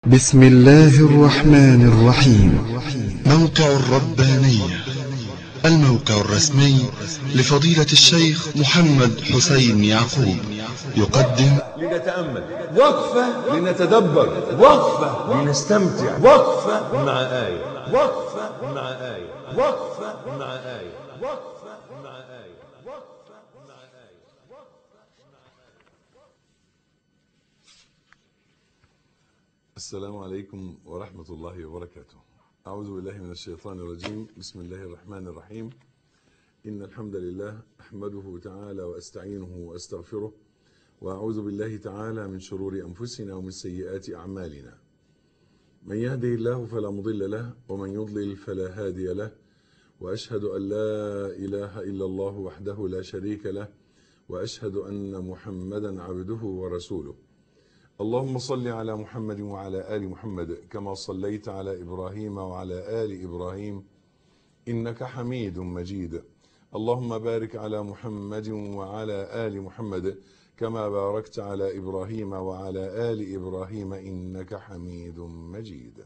بسم الله الرحمن الرحيم موقع الربانية الموقع الرسمي لفضيلة الشيخ محمد حسين يعقوب يقدم لنتأمل وقفة لنتدبر وقفة لنستمتع وقفة مع آية وقفة مع آية وقفة مع آية وقفة مع آية وقفة مع آية السلام عليكم ورحمة الله وبركاته أعوذ بالله من الشيطان الرجيم بسم الله الرحمن الرحيم إن الحمد لله أحمده تعالى وأستعينه وأستغفره وأعوذ بالله تعالى من شرور أنفسنا ومن سيئات أعمالنا من يهده الله فلا مضل له ومن يضلل فلا هادي له وأشهد أن لا إله إلا الله وحده لا شريك له وأشهد أن محمدا عبده ورسوله اللهم صل على محمد وعلى آل محمد كما صليت على إبراهيم وعلى آل إبراهيم إنك حميد مجيد اللهم بارك على محمد وعلى آل محمد كما باركت على إبراهيم وعلى آل إبراهيم إنك حميد مجيد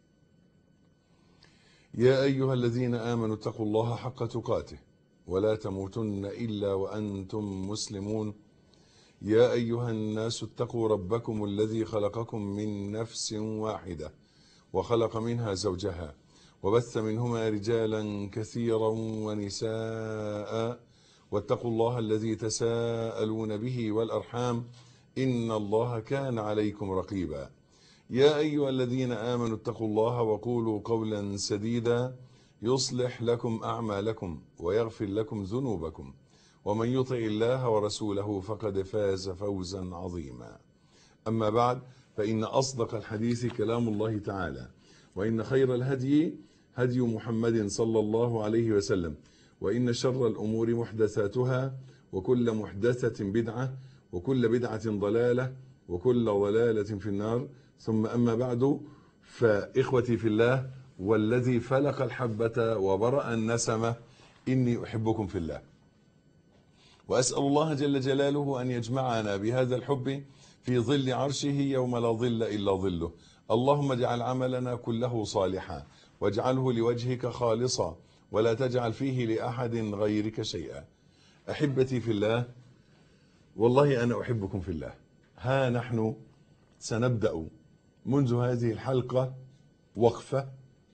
يا أيها الذين آمنوا اتقوا الله حق تقاته ولا تموتن إلا وأنتم مسلمون يا أيها الناس اتقوا ربكم الذي خلقكم من نفس واحدة وخلق منها زوجها وبث منهما رجالا كثيرا ونساء واتقوا الله الذي تساءلون به والأرحام إن الله كان عليكم رقيبا يا أيها الذين آمنوا اتقوا الله وقولوا قولا سديدا يصلح لكم أعمالكم ويغفر لكم ذنوبكم ومن يطع الله ورسوله فقد فاز فوزا عظيما أما بعد فإن أصدق الحديث كلام الله تعالى وإن خير الهدي هدي محمد صلى الله عليه وسلم وإن شر الأمور محدثاتها وكل محدثة بدعة وكل بدعة ضلالة وكل ضلالة في النار ثم أما بعد فإخوتي في الله والذي فلق الحبة وبرأ النسمة إني أحبكم في الله وأسأل الله جل جلاله أن يجمعنا بهذا الحب في ظل عرشه يوم لا ظل إلا ظله اللهم اجعل عملنا كله صالحا واجعله لوجهك خالصا ولا تجعل فيه لأحد غيرك شيئا أحبتي في الله والله أنا أحبكم في الله ها نحن سنبدأ منذ هذه الحلقة وقفة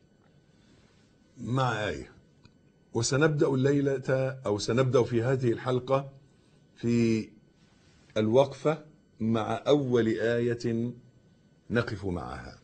مع آية وسنبدأ الليلة أو سنبدأ في هذه الحلقة في الوقفة مع أول آية نقف معها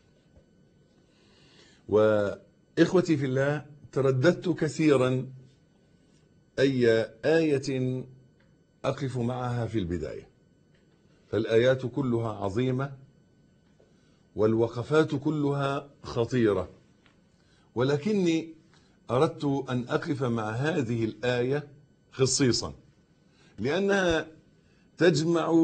وإخوتي في الله ترددت كثيرا أي آية أقف معها في البداية فالآيات كلها عظيمة والوقفات كلها خطيرة ولكني أردت أن أقف مع هذه الآية خصيصا لأنها تجمع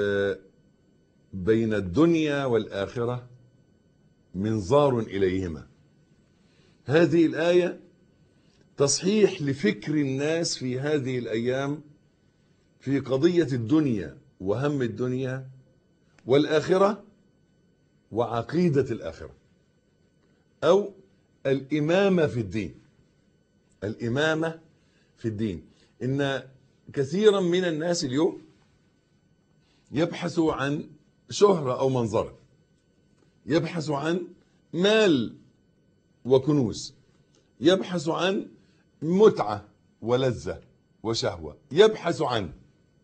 بين الدنيا والآخرة منظار إليهما هذه الآية تصحيح لفكر الناس في هذه الأيام في قضية الدنيا وهم الدنيا والآخرة وعقيدة الآخرة أو الإمامة في الدين الإمامة في الدين إن كثيرا من الناس اليوم يبحث عن شهرة أو منظرة يبحث عن مال وكنوز يبحث عن متعة ولذة وشهوة يبحث عن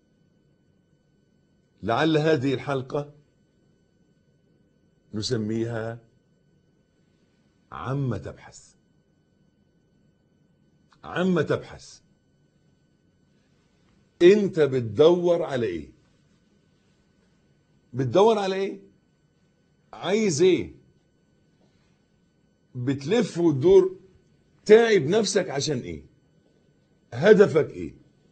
لعل هذه الحلقة نسميها عم تبحث عم تبحث انت بتدور على ايه بتدور على ايه عايز ايه بتلف وتدور تعب نفسك عشان ايه هدفك ايه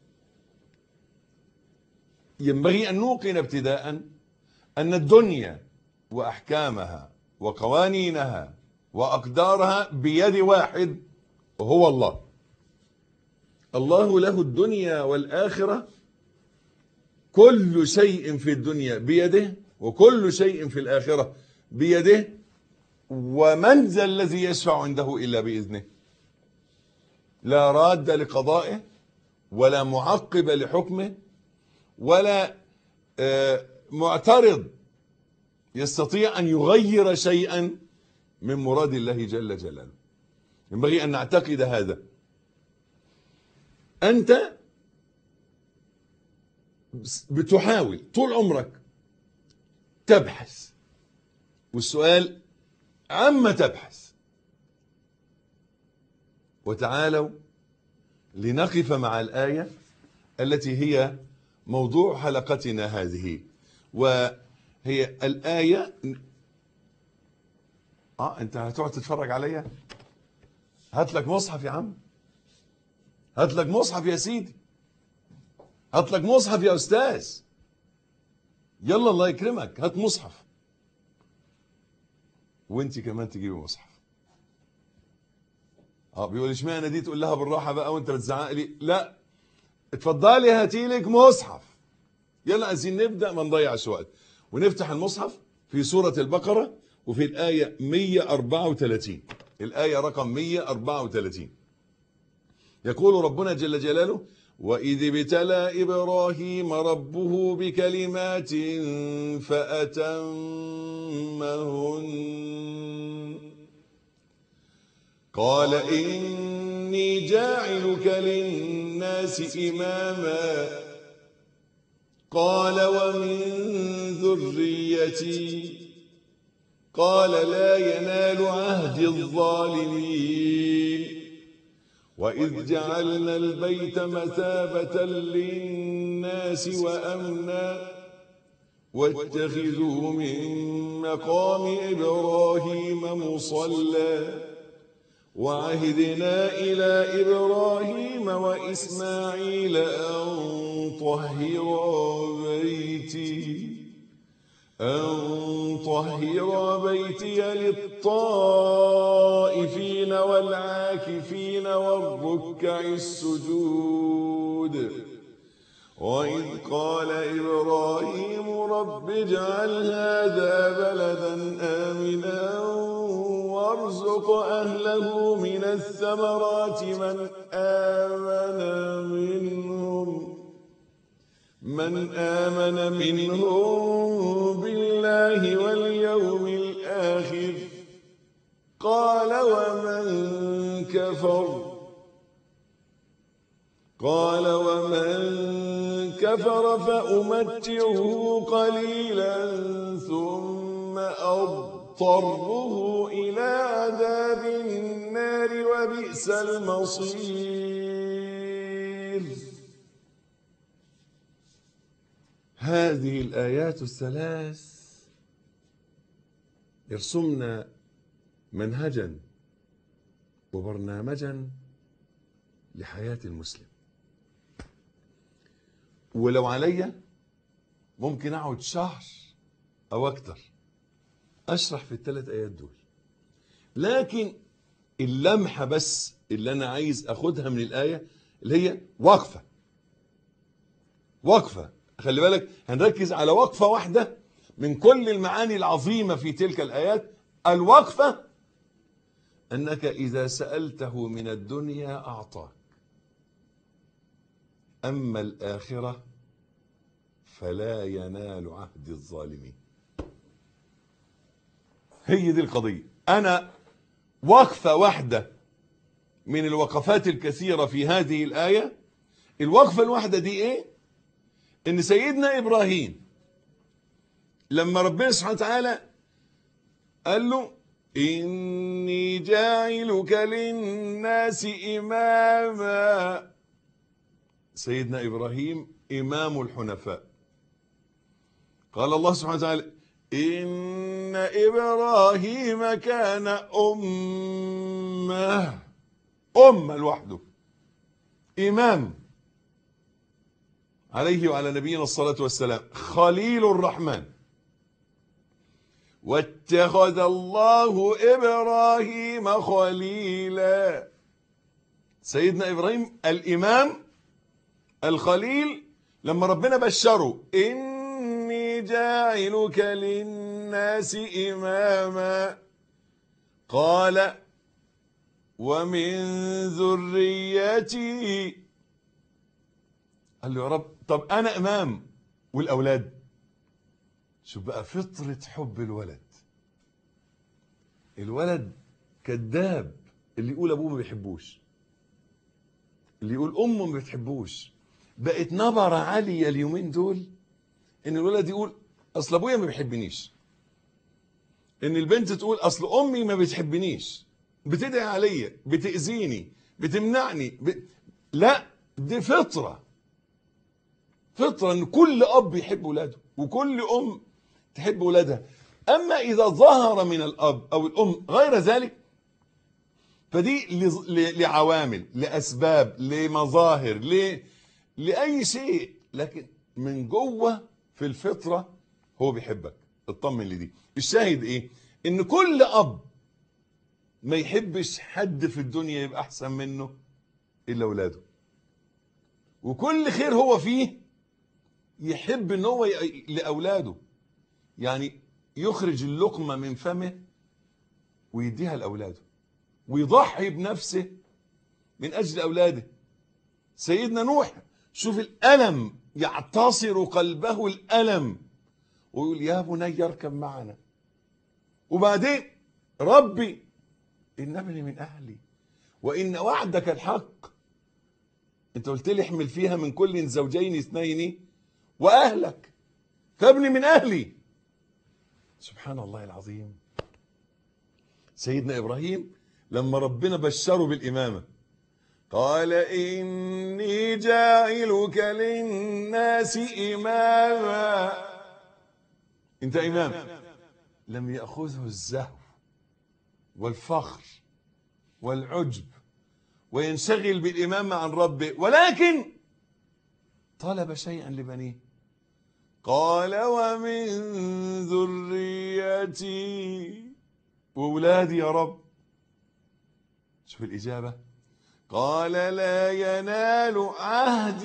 ينبغي ان نوقن ابتداء ان الدنيا واحكامها وقوانينها واقدارها بيد واحد وهو الله الله له الدنيا والآخرة كل شيء في الدنيا بيده وكل شيء في الآخرة بيده ومن ذا الذي يشفع عنده إلا بإذنه لا راد لقضائه ولا معقب لحكمه ولا آه، معترض يستطيع أن يغير شيئا من مراد الله جل جلاله ينبغي أن نعتقد هذا أنت بتحاول طول عمرك تبحث والسؤال عما تبحث وتعالوا لنقف مع الآية التي هي موضوع حلقتنا هذه وهي الآية اه انت هتقعد تتفرج عليا هات لك مصحف يا عم هات لك مصحف يا سيدي هات لك مصحف يا استاذ يلا الله يكرمك هات مصحف وانت كمان تجيبي مصحف اه بيقول اشمعنى دي تقول لها بالراحه بقى وانت بتزعق لي لا اتفضلي هاتي لك مصحف يلا عايزين نبدا ما نضيعش وقت ونفتح المصحف في سوره البقره وفي الايه 134 الايه رقم 134 يقول ربنا جل جلاله وإذ ابتلى إبراهيم ربه بكلمات فأتمهن قال إني جاعلك للناس إماما قال ومن ذريتي قال لا ينال عهد الظالمين وإذ جعلنا البيت مثابة للناس وأمنا واتخذوا من مقام إبراهيم مصلى وعهدنا إلى إبراهيم وإسماعيل أن طهرا بيتي أن طهر بيتي للطائفين والعاكفين والركع السجود وإذ قال إبراهيم رب اجعل هذا بلدا آمنا وارزق أهله من الثمرات من آمن منهم من آمن منهم بالله واليوم الآخر قال ومن كفر قال ومن كفر فأمتعه قليلا ثم أضطره إلى عذاب النار وبئس المصير هذه الآيات الثلاث يرسمنا منهجا وبرنامجا لحياة المسلم ولو عليا ممكن أقعد شهر أو أكتر أشرح في الثلاث آيات دول لكن اللمحة بس اللي أنا عايز أخدها من الآية اللي هي وقفة وقفة خلي بالك هنركز على وقفة واحدة من كل المعاني العظيمة في تلك الآيات الوقفة أنك إذا سألته من الدنيا أعطاك أما الآخرة فلا ينال عهد الظالمين هي دي القضية أنا وقفة واحدة من الوقفات الكثيرة في هذه الآية الوقفة الواحدة دي إيه إن سيدنا إبراهيم لما ربنا سبحانه وتعالى قال له إني جاعلك للناس إماما سيدنا إبراهيم إمام الحنفاء قال الله سبحانه وتعالى إن إبراهيم كان أمة أمة لوحده إمام عليه وعلى نبينا الصلاة والسلام خليل الرحمن واتخذ الله إبراهيم خليلا سيدنا إبراهيم الإمام الخليل لما ربنا بشره إني جاعلك للناس إماما قال ومن ذريتي قال له يا رب طب انا امام والاولاد شوف بقى فطرة حب الولد الولد كذاب اللي يقول ابوه ما بيحبوش اللي يقول امه ما بتحبوش بقت نبرة عالية اليومين دول ان الولد يقول اصل ابويا ما بيحبنيش ان البنت تقول اصل امي ما بتحبنيش بتدعي عليا بتأذيني بتمنعني ب... لا دي فطرة فطرة ان كل اب يحب ولاده وكل ام تحب ولادها اما اذا ظهر من الاب او الام غير ذلك فدي ل- ل- لعوامل لاسباب لمظاهر ل... لاي شيء لكن من جوه في الفطره هو بيحبك اطمن لدي الشاهد ايه ان كل اب ما يحبش حد في الدنيا يبقى احسن منه الا اولاده وكل خير هو فيه يحب ان هو ي- لاولاده يعني يخرج اللقمه من فمه ويديها لاولاده ويضحي بنفسه من اجل اولاده سيدنا نوح شوف الالم يعتصر قلبه الالم ويقول يا بني اركب معنا وبعدين ربي ان ابني من اهلي وان وعدك الحق انت قلت لي احمل فيها من كل زوجين اثنين واهلك فابني من اهلي سبحان الله العظيم سيدنا ابراهيم لما ربنا بشره بالامامه قال اني جاعلك للناس اماما انت امام لم ياخذه الزهو والفخر والعجب وينشغل بالامامه عن ربه ولكن طلب شيئا لبنيه قال ومن ذريتي وولادي يا رب شوف الإجابة قال لا ينال عهد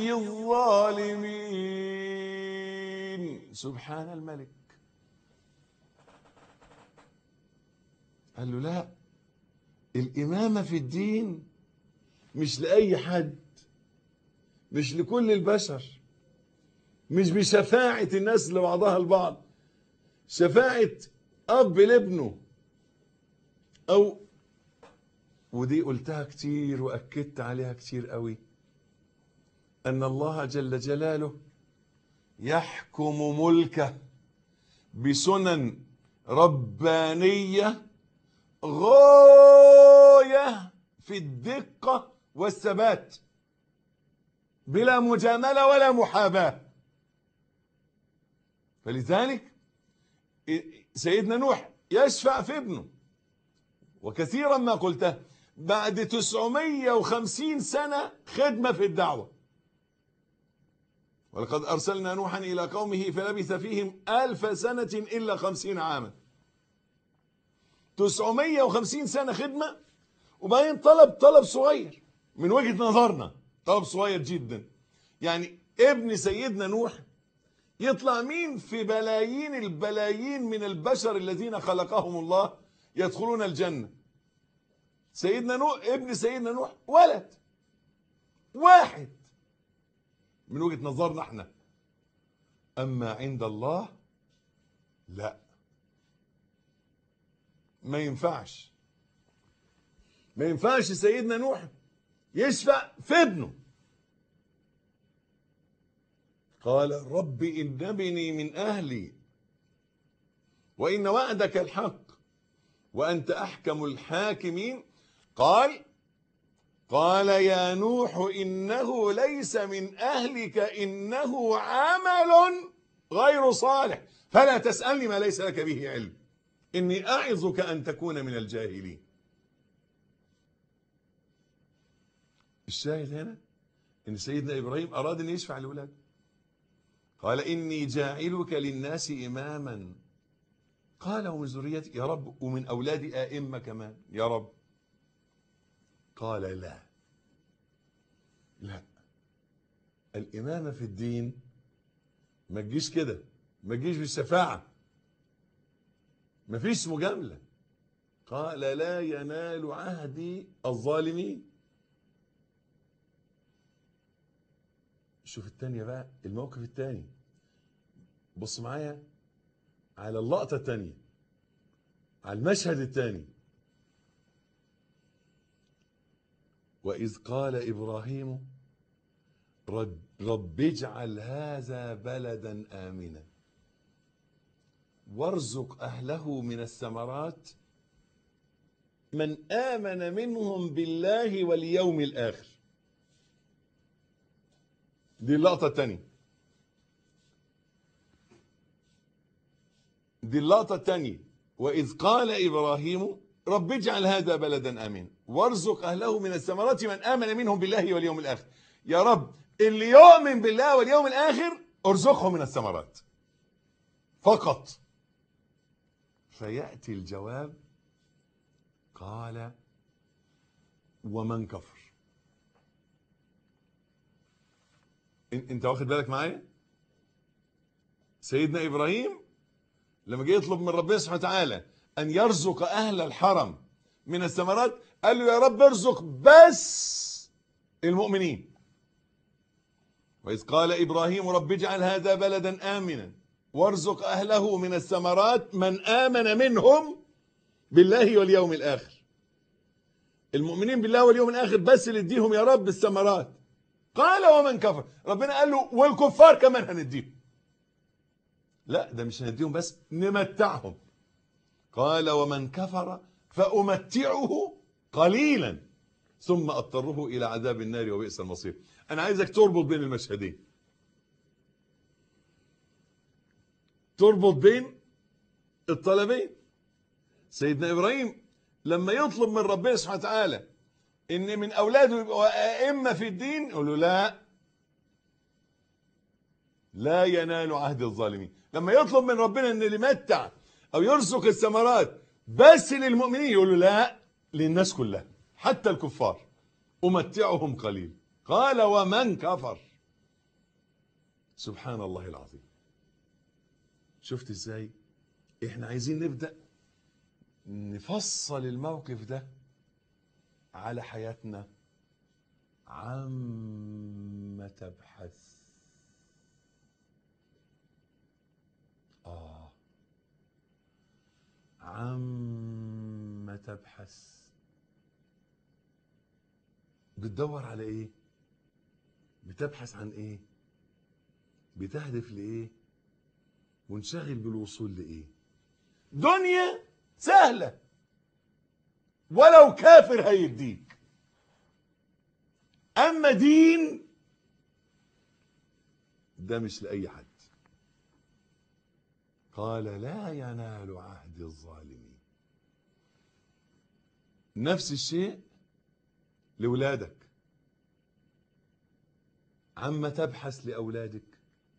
الظالمين سبحان الملك قال له لا الإمامة في الدين مش لأي حد مش لكل البشر مش بشفاعة الناس لبعضها البعض شفاعة أب لابنه أو ودي قلتها كتير وأكدت عليها كتير قوي أن الله جل جلاله يحكم ملكه بسنن ربانية غاية في الدقة والثبات بلا مجاملة ولا محاباة فلذلك سيدنا نوح يشفع في ابنه وكثيرا ما قلته بعد 950 سنة خدمة في الدعوة ولقد أرسلنا نوحا إلى قومه فلبث فيهم ألف سنة إلا خمسين عاما 950 سنة خدمة وبعدين طلب طلب صغير من وجهة نظرنا طلب صغير جدا يعني ابن سيدنا نوح يطلع مين في بلايين البلايين من البشر الذين خلقهم الله يدخلون الجنة سيدنا نوح ابن سيدنا نوح ولد واحد من وجهة نظرنا احنا اما عند الله لا ما ينفعش ما ينفعش سيدنا نوح يشفع في ابنه قال رب إن ابني من أهلي وإن وعدك الحق وأنت أحكم الحاكمين قال قال يا نوح إنه ليس من أهلك إنه عمل غير صالح فلا تسألني ما ليس لك به علم إني أعظك أن تكون من الجاهلين الشاهد هنا إن سيدنا إبراهيم أراد أن يشفع لأولاده قال إني جاعلك للناس إماما قال ومن ذريتي يا رب ومن أولادي آئمة كمان يا رب قال لا لا الإمامة في الدين ما تجيش كده ما تجيش بالشفاعة ما فيش مجاملة قال لا ينال عهدي الظالمين شوف التانية بقى الموقف التاني بص معايا على اللقطة التانية على المشهد التاني وإذ قال إبراهيم رب, رب اجعل هذا بلدا آمنا وارزق أهله من الثمرات من آمن منهم بالله واليوم الآخر دي اللقطة الثانية دي اللقطة الثانية وإذ قال إبراهيم رب اجعل هذا بلدا آمنا وارزق أهله من الثمرات من آمن منهم بالله واليوم الآخر يا رب اللي يؤمن بالله واليوم الآخر ارزقه من الثمرات فقط فيأتي الجواب قال ومن كفر إن- انت واخد بالك معايا سيدنا ابراهيم لما جه يطلب من ربنا سبحانه وتعالى ان يرزق اهل الحرم من الثمرات قال له يا رب ارزق بس المؤمنين واذ قال ابراهيم رب اجعل هذا بلدا امنا وارزق اهله من الثمرات من امن منهم بالله واليوم الاخر المؤمنين بالله واليوم الاخر بس اللي اديهم يا رب الثمرات قال ومن كفر ربنا قال له والكفار كمان هنديهم لا ده مش هنديهم بس نمتعهم قال ومن كفر فأمتعه قليلا ثم أضطره إلى عذاب النار وبئس المصير أنا عايزك تربط بين المشهدين تربط بين الطلبين سيدنا إبراهيم لما يطلب من ربنا سبحانه وتعالى ان من اولاده يبقوا ائمه في الدين يقول له لا لا ينال عهد الظالمين لما يطلب من ربنا ان اللي يمتع او يرزق الثمرات بس للمؤمنين يقول له لا للناس كلها حتى الكفار امتعهم قليل قال ومن كفر سبحان الله العظيم شفت ازاي احنا عايزين نبدا نفصل الموقف ده على حياتنا عم تبحث آه عم تبحث بتدور على ايه بتبحث عن ايه بتهدف لايه وانشغل بالوصول لايه دنيا سهله ولو كافر هيديك اما دين ده مش لاي حد قال لا ينال عهد الظالمين نفس الشيء لاولادك عما تبحث لاولادك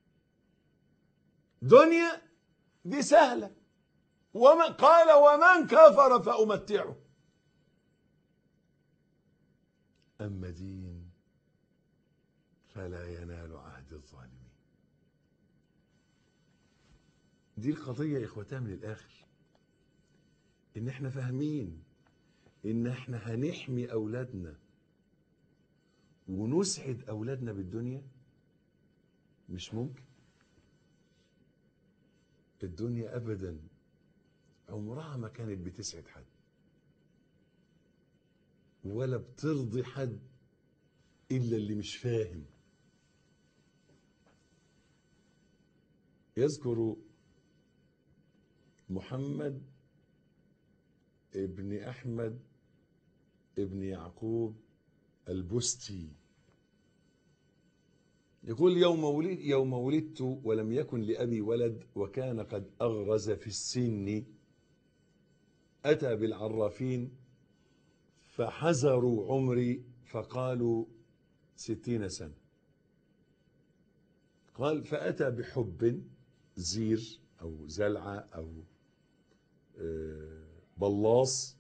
دنيا دي سهله ومن قال ومن كفر فامتعه أما دين فلا ينال عهد الظالمين دي القضية يا إخوتها من الآخر إن إحنا فاهمين إن إحنا هنحمي أولادنا ونسعد أولادنا بالدنيا مش ممكن الدنيا أبدا عمرها ما كانت بتسعد حد ولا بترضي حد الا اللي مش فاهم يذكر محمد ابن احمد ابن يعقوب البستي يقول يوم ولد يوم ولدت ولم يكن لابي ولد وكان قد اغرز في السن اتى بالعرافين فحزروا عمري فقالوا ستين سنة قال فأتى بحب زير أو زلعة أو آه، بلاص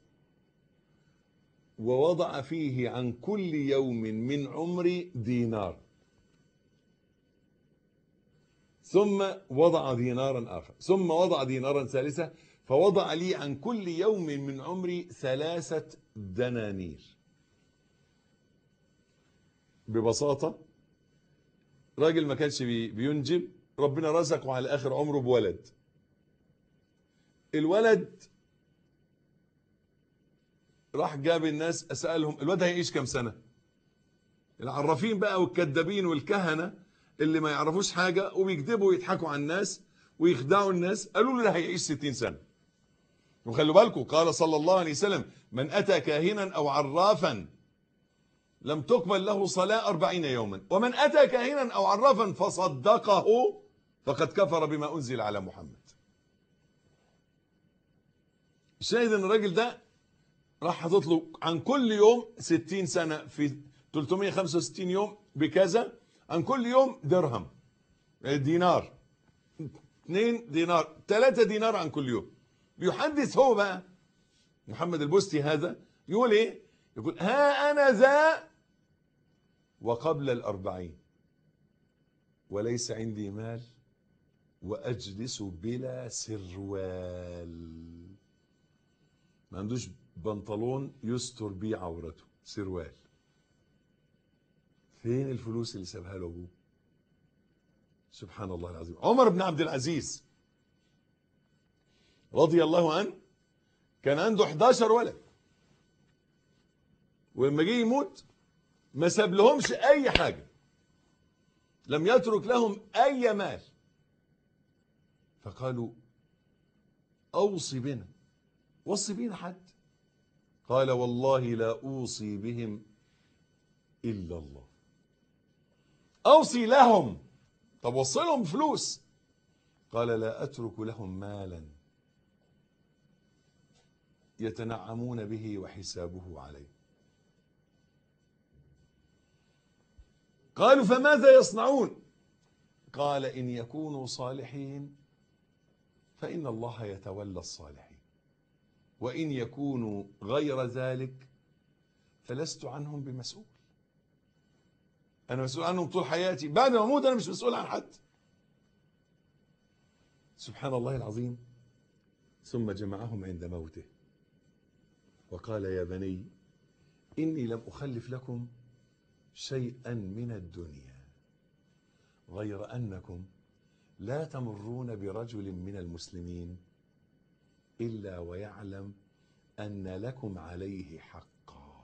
ووضع فيه عن كل يوم من عمري دينار ثم وضع دينارا آخر ثم وضع دينارا ثالثة فوضع لي عن كل يوم من عمري ثلاثة دنانير ببساطة راجل ما كانش بي- بينجب ربنا رزقه على آخر عمره بولد الولد راح جاب الناس أسألهم الولد هيعيش كام سنة العرافين بقى والكذابين والكهنة اللي ما يعرفوش حاجة وبيكذبوا ويضحكوا على الناس ويخدعوا الناس قالوا له ده هيعيش 60 سنة وخلوا بالكم قال صلى الله عليه وسلم من أتى كاهنا أو عرافا لم تقبل له صلاة أربعين يوما ومن أتى كاهنا أو عرافا فصدقه فقد كفر بما أنزل على محمد الشاهد ان الراجل ده راح حاطط له عن كل يوم 60 سنة في 365 يوم بكذا عن كل يوم درهم دينار 2 دينار 3 دينار عن كل يوم بيحدث هو بقى محمد البستي هذا يقول ايه يقول ها انا ذا وقبل الأربعين وليس عندي مال وأجلس بلا سروال ما عندوش بنطلون يستر بيه عورته سروال فين الفلوس اللي سابها له ابوه سبحان الله العظيم عمر بن عبد العزيز رضي الله عنه كان عنده 11 ولد ولما جه يموت ما ساب لهمش اي حاجه لم يترك لهم اي مال فقالوا اوصي بنا وصي بينا حد قال والله لا اوصي بهم الا الله اوصي لهم طب وصلهم فلوس قال لا اترك لهم مالا يتنعمون به وحسابه عليه قالوا فماذا يصنعون قال إن يكونوا صالحين فإن الله يتولى الصالحين وإن يكونوا غير ذلك فلست عنهم بمسؤول أنا مسؤول عنهم طول حياتي بعد ما أموت أنا مش مسؤول عن حد سبحان الله العظيم ثم جمعهم عند موته وقال يا بني إني لم أخلف لكم شيئا من الدنيا غير انكم لا تمرون برجل من المسلمين الا ويعلم ان لكم عليه حقا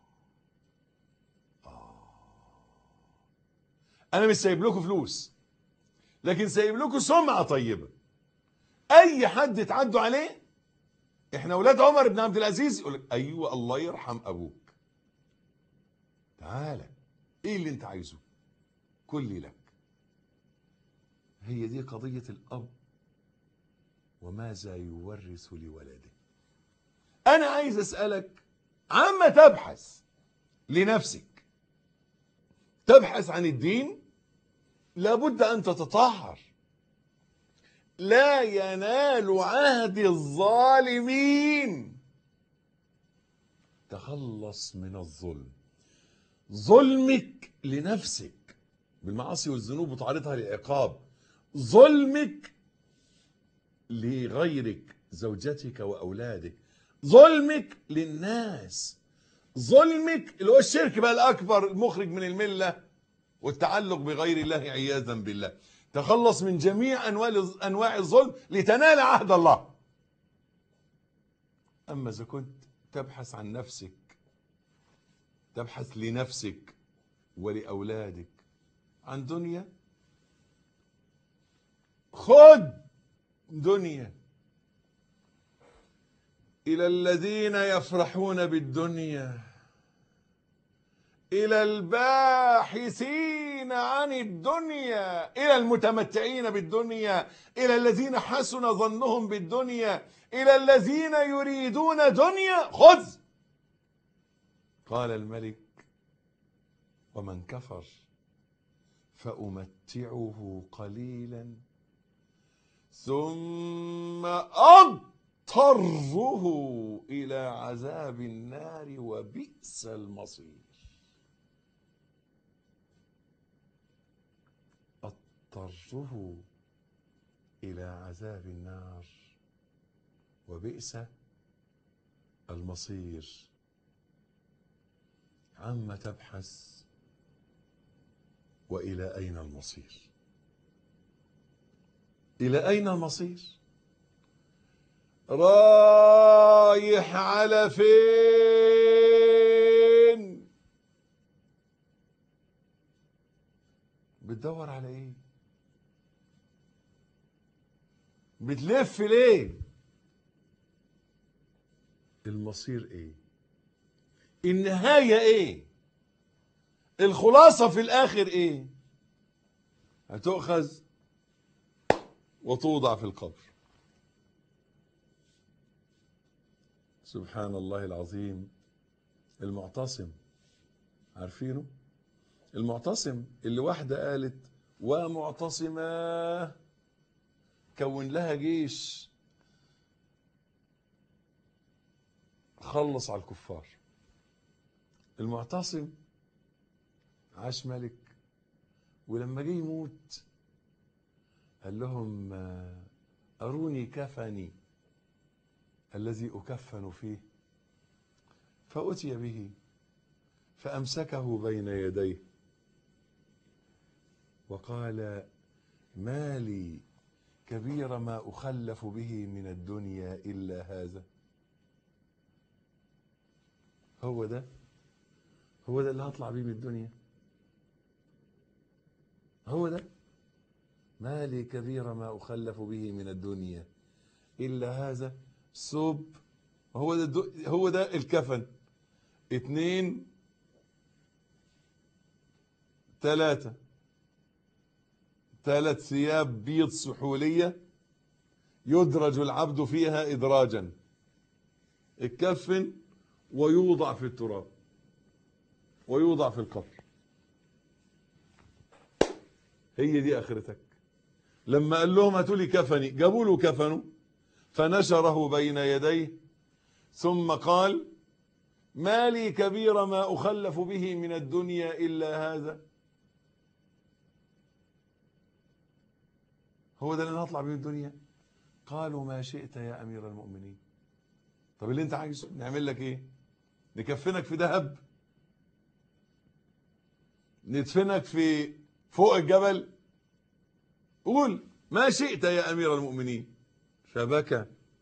آه. انا مش سايب لكم فلوس لكن سايب لكم سمعه طيبه اي حد تعدوا عليه احنا اولاد عمر بن عبد العزيز يقول لك ايوه الله يرحم ابوك تعالى ايه اللي انت عايزه كلي لك هي دي قضية الأب وماذا يورث لولده أنا عايز أسألك عما تبحث لنفسك تبحث عن الدين لابد أن تتطهر لا ينال عهد الظالمين تخلص من الظلم ظلمك لنفسك بالمعاصي والذنوب وتعرضها للعقاب ظلمك لغيرك زوجتك واولادك ظلمك للناس ظلمك اللي هو الشرك بقى الاكبر المخرج من المله والتعلق بغير الله عياذا بالله تخلص من جميع انواع انواع الظلم لتنال عهد الله اما اذا كنت تبحث عن نفسك تبحث لنفسك ولأولادك عن دنيا خد دنيا إلى الذين يفرحون بالدنيا إلى الباحثين عن الدنيا إلى المتمتعين بالدنيا إلى الذين حسن ظنهم بالدنيا إلى الذين يريدون دنيا خذ قال الملك ومن كفر فأمتعه قليلا ثم أضطره إلى عذاب النار وبئس المصير أضطره إلى عذاب النار وبئس المصير عم تبحث والى اين المصير الى اين المصير رايح على فين بتدور على ايه بتلف ليه المصير ايه النهايه ايه الخلاصه في الاخر ايه هتؤخذ وتوضع في القبر سبحان الله العظيم المعتصم عارفينه المعتصم اللي واحدة قالت ومعتصمة كون لها جيش خلص على الكفار المعتصم عاش ملك ولما جه يموت قال لهم آه، أروني كفني الذي أكفن فيه فأتي به فأمسكه بين يديه وقال ما لي كبير ما أخلف به من الدنيا إلا هذا هو ده هو ده اللي هطلع بيه من الدنيا هو ده ما لي كبير ما أخلف به من الدنيا إلا هذا ثوب هو ده الدو- هو ده الكفن اتنين تلاتة ثلاث ثياب بيض سحولية يدرج العبد فيها إدراجا الكفن ويوضع في التراب ويوضع في القبر هي دي آخرتك لما قال لهم هاتوا لي كفني جابوا له كفنه فنشره بين يديه ثم قال ما لي كبير ما أخلف به من الدنيا إلا هذا هو ده اللي أنا هطلع بيه من الدنيا قالوا ما شئت يا أمير المؤمنين طب اللي انت عايزه نعمل لك ايه نكفنك في ذهب ندفنك في فوق الجبل قول ما شئت يا أمير المؤمنين فبكى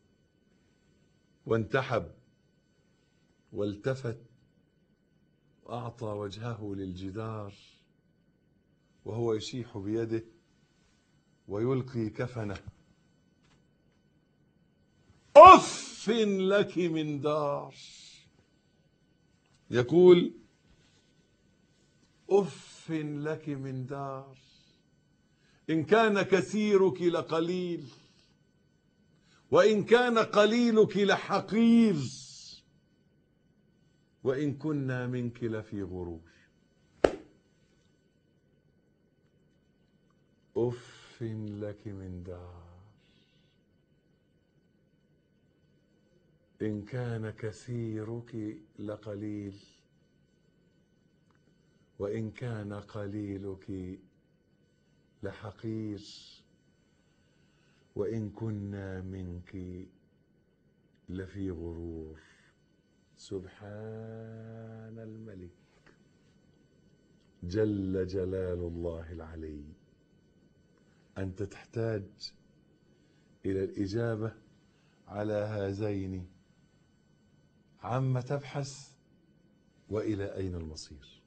وانتحب والتفت وأعطى وجهه للجدار وهو يشيح بيده ويلقي كفنه أف لك من دار يقول أف لك من دار إن كان كثيرك لقليل وإن كان قليلك لحقير وإن كنا منك لفي غرور أف لك من دار إن كان كثيرك لقليل وإن كان قليلك لحقير وإن كنا منك لفي غرور سبحان الملك جل جلال الله العلي أنت تحتاج إلى الإجابة على هذين عما تبحث وإلى أين المصير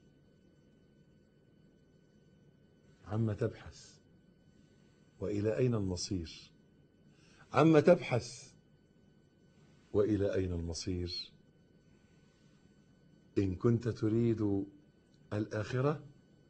عما تبحث وإلى أين المصير عما تبحث وإلى أين المصير إن كنت تريد الآخرة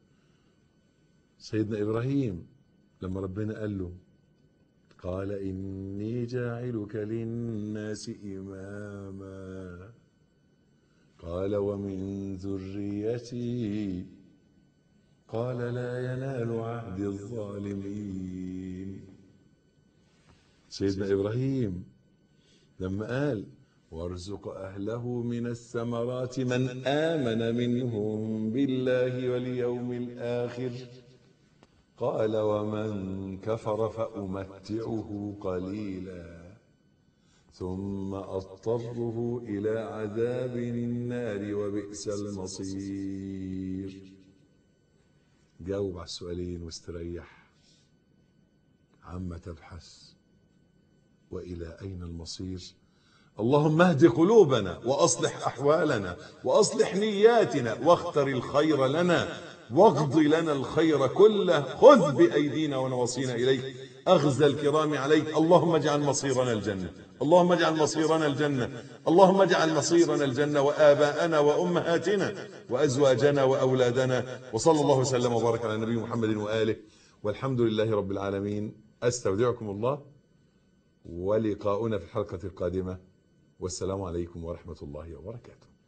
سيدنا إبراهيم لما ربنا قال له قال إني جاعلك للناس إماما قال ومن ذريتي قال لا ينال عهد الظالمين سيدنا إبراهيم لما قال وارزق أهله من الثمرات من آمن منهم بالله واليوم الآخر قال ومن كفر فأمتعه قليلا ثم أضطره إلى عذاب النار وبئس المصير جاوب على السؤالين واستريح عما تبحث وإلى أين المصير اللهم اهد قلوبنا وأصلح أحوالنا وأصلح نياتنا واختر الخير لنا واقض لنا الخير كله خذ بأيدينا ونواصينا إليك أغزى الكرام عليك اللهم اجعل مصيرنا الجنة اللهم اجعل مصيرنا الجنة اللهم اجعل مصيرنا الجنة وآباءنا وأمهاتنا وأزواجنا وأولادنا وصلى الله وسلم وبارك على النبي محمد وآله والحمد لله رب العالمين أستودعكم الله ولقاؤنا في الحلقة القادمة والسلام عليكم ورحمة الله وبركاته